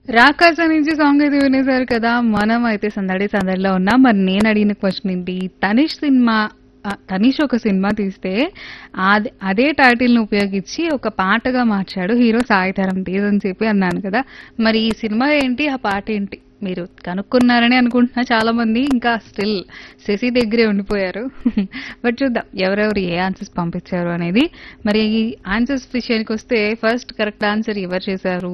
రాకాస నుంచి సాంగ్ అయితే వినేశారు కదా మనం అయితే సందడి సందడిలో ఉన్నాం మరి నేను అడిగిన క్వశ్చన్ ఏంటి తనిష్ సినిమా ఆ, తనీష్ ఒక సినిమా తీస్తే అదే అదే టైటిల్ ని ఉపయోగించి ఒక పాటగా మార్చాడు హీరో సాయిధరం తేజ్ అని చెప్పి అన్నాను కదా మరి ఈ సినిమా ఏంటి ఆ పాట ఏంటి మీరు కనుక్కున్నారని అనుకుంటున్నా చాలా మంది ఇంకా స్టిల్ శశి దగ్గరే ఉండిపోయారు బట్ చూద్దాం ఎవరెవరు ఏ ఆన్సర్స్ పంపించారు అనేది మరి ఈ ఆన్సర్స్ విషయానికి వస్తే ఫస్ట్ కరెక్ట్ ఆన్సర్ ఎవరు చేశారు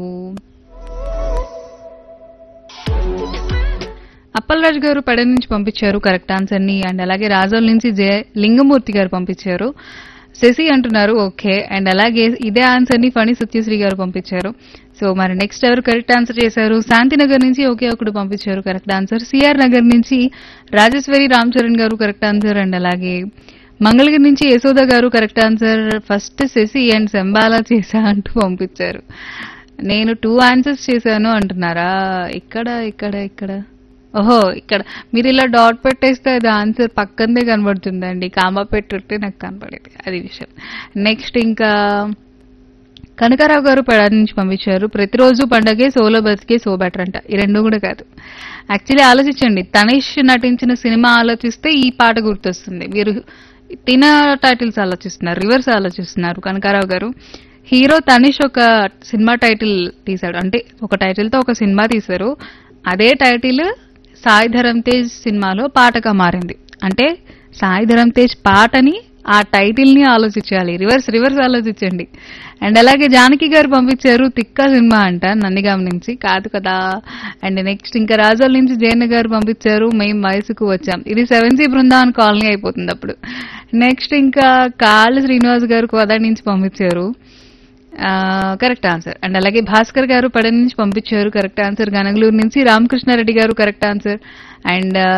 అప్పలరాజు గారు పెడ నుంచి పంపించారు కరెక్ట్ ఆన్సర్ ని అండ్ అలాగే రాజోల్ నుంచి జయ లింగమూర్తి గారు పంపించారు శశి అంటున్నారు ఓకే అండ్ అలాగే ఇదే ఆన్సర్ ని ఫణి సత్యశ్రీ గారు పంపించారు సో మరి నెక్స్ట్ ఎవరు కరెక్ట్ ఆన్సర్ చేశారు శాంతినగర్ నుంచి ఒకే ఒకడు పంపించారు కరెక్ట్ ఆన్సర్ సిఆర్ నగర్ నుంచి రాజేశ్వరి రామ్ చరణ్ గారు కరెక్ట్ ఆన్సర్ అండ్ అలాగే మంగళగిరి నుంచి Yashoda garu correct answer first Shashi and Shambala చేశా అంటూ పంపించారు నేను టూ ఆన్సర్స్ చేశాను అంటున్నారా ఇక్కడ ఇక్కడ ఇక్కడ ఓహో ఇక్కడ మీరు ఇలా డాట్ పెట్టేస్తే అది ఆన్సర్ పక్కనే కనబడుతుందండి కామా పెట్టుంటే నాకు కనపడేది అది విషయం నెక్స్ట్ ఇంకా కనకారావు గారు పెడ నుంచి పంపించారు ప్రతిరోజు పండగే సోలో బతికే సో బెటర్ అంట ఈ రెండు కూడా కాదు యాక్చువల్లీ ఆలోచించండి తనిష్ నటించిన సినిమా ఆలోచిస్తే ఈ పాట గుర్తొస్తుంది మీరు తిన టైటిల్స్ ఆలోచిస్తున్నారు రివర్స్ ఆలోచిస్తున్నారు కనకారావు గారు హీరో తనిష్ ఒక సినిమా టైటిల్ తీశాడు అంటే ఒక టైటిల్ తో ఒక సినిమా తీశారు అదే టైటిల్ సాయి ధరమ్ తేజ్ సినిమాలో పాటగా మారింది అంటే సాయి ధరమ్ తేజ్ పాటని ఆ టైటిల్ ని ఆలోచించాలి రివర్స్ రివర్స్ ఆలోచించండి అండ్ అలాగే జానకి గారు పంపించారు తిక్క సినిమా అంట నందిగాం నుంచి కాదు కదా అండ్ నెక్స్ట్ ఇంకా రాజోల్ నుంచి జయన్న గారు పంపించారు మేము వయసుకు వచ్చాం ఇది సెవెన్ సి బృందావన్ కాలనీ అయిపోతుంది అప్పుడు నెక్స్ట్ ఇంకా కాళ్ళ శ్రీనివాస్ గారు కోదా నుంచి పంపించారు కరెక్ట్ ఆన్సర్ అండ్ అలాగే భాస్కర్ గారు పడ నుంచి పంపించారు కరెక్ట్ ఆన్సర్ గనగలూరు నుంచి రామకృష్ణారెడ్డి గారు కరెక్ట్ ఆన్సర్ అండ్